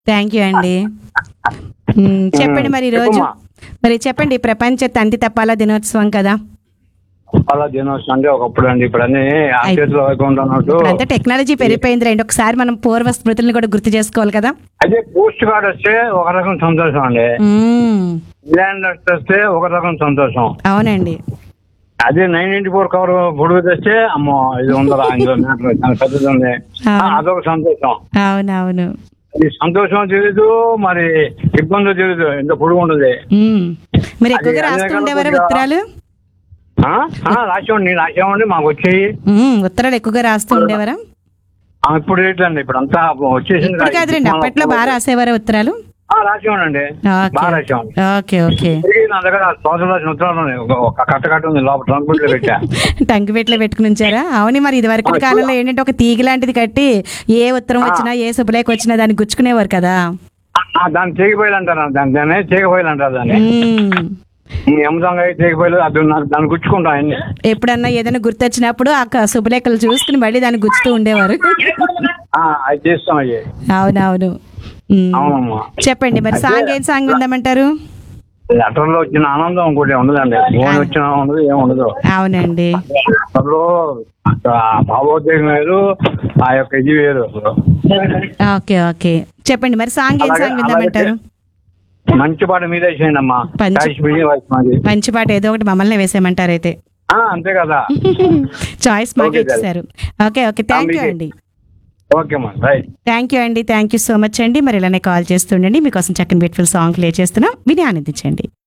Thank you అండి మ్మ్, చెప్పండి మరి ఈరోజు చెప్పమ్మా. మరి చెప్పండి ప్రపంచ తంతి తప్పాల దినోత్సవం కదా అలా దినోత్సవం అంటే ఒకప్పుడు అండి ఇప్పుడు అన్ని ఆ అయి- చేతిలో వైకుంఠం అన్నట్టు ఇప్పుడంతా టెక్నాలజీ పెరిగిపోయింది రండి ఒకసారి మనం పూర్వ స్మృతులను కూడా గుర్తు చేసుకోవాలి కదా అదే పోస్ట్ కార్డ్ వస్తే ఒక రకం సంతోషం అండి మ్మ్, ల్యాండ్ వస్తే ఒక రకం సంతోషం అవునండి అదే నైన్ ఇంటి ఫోర్ కవర్ పొడుగు తెస్తే అమ్మో ఇది ఉందరా ఇందులో మ్యాటర్ చాలా పెద్దది ఉంది ఆ. ఆ, అదొక సంతోషం అవునవును ఈ సంతోషం తెలీదు మరి ఇబ్బంది తెలీదు ఎంత పొడుగు ఉండదు మ్మ్. మరి ఎక్కువగా అది రాస్తూ అదే ఉండేవారా కాకుండా- ఉత్తరాలు ఆ? ఆ, రాసేవాడిని రాసేవాడిని మాకు వచ్చేయి మ్మ్, ఉత్తరాలు ఎక్కువగా రాస్తూ ఉండేవారా ఆ, ఇప్పుడు ఏంటండి ఇప్పుడు అంతా వచ్చేసింది ఇప్పుడు కాదులేండి అప్పట్లో బాగా రాసేవారా ఉత్తరాలు ఆ, రాసేవాడండి ఓకే. బాగా రాసేవాడిని ఓకే ఓకే తిరిగి నా దగ్గర సోదరు రాసిన ఉత్తరాలు ఉన్నాయి. ఒక- ఒక కట్ట కట్ట ఉంది లోపల ట్రంక్ లో పెట్టా టంకిపెట్లో పెట్టుకుని ఉంచారా అవును మరి ఇది వరకు కాలంలో ఏంటంటే ఒక తీగ లాంటిది కట్టి ఏ ఉత్తరం వచ్చినా ఏ శుభలేఖ వచ్చినా దాన్ని గుచ్చుకునేవారు కదా ఆ, దాన్ని తీగపోయిలు అంటారు దాన్ని దాన్ని తీగపోయిలు అంటారు దాన్ని మ్మ్. ఎమదంగా తీగపోయిలు అది నాకు దాన్ని గుచ్చుకుంటాం అన్ని ఎప్పుడన్నా ఏదైనా గుర్తొచ్చినప్పుడు ఆ క- శుభలేఖలు చూసుకుని మళ్ళీ దాన్ని గుచ్చుతూ ఉండేవారు ఆ, అది చేస్తాం అయ్యి అవునవును మ్మ్. అవునమ్మా చెప్పండి మరి సాంగ్ ఏం సాంగ్ ఉందామంటారు లెటర్ లో వచ్చిన ఆనందం ఇంకోటి ఉండదండి ఫోన్ వచ్చిన ఉండదు ఏం ఉండదు అవునండి లెటర్ లో ఆ భావోద్వేగం వేరు ఆ యొక్క ఇది వేరు ఓకే ఓకే చెప్పండి మరి సాంగ్ ఏం అలాగే- సాంగ్ విందామంటారు మంచి పాట మీదే చేయండి అమ్మా పంచి- కాశ్మీరీ వాయిస్ మాది మంచి పాట ఏదో ఒకటి మమ్మల్ని వేసేయమంటారు అయితే ఆ, అంతే కదా చాయిస్ మాకు Okay, ఇచ్చారు ఓకే ఓకే థ్యాంక్ యూ మీకే. అండి ఓకే అమ్మా రైట్ థ్యాంక్ యూ అండి థ్యాంక్ యూ సో మచ్ అండి మరి ఇలానే కాల్ చేస్తుండండి మీకోసం చక్కని బ్యూటిఫుల్ సాంగ్ ప్లే చేస్తున్నాం విని ఆనందించండి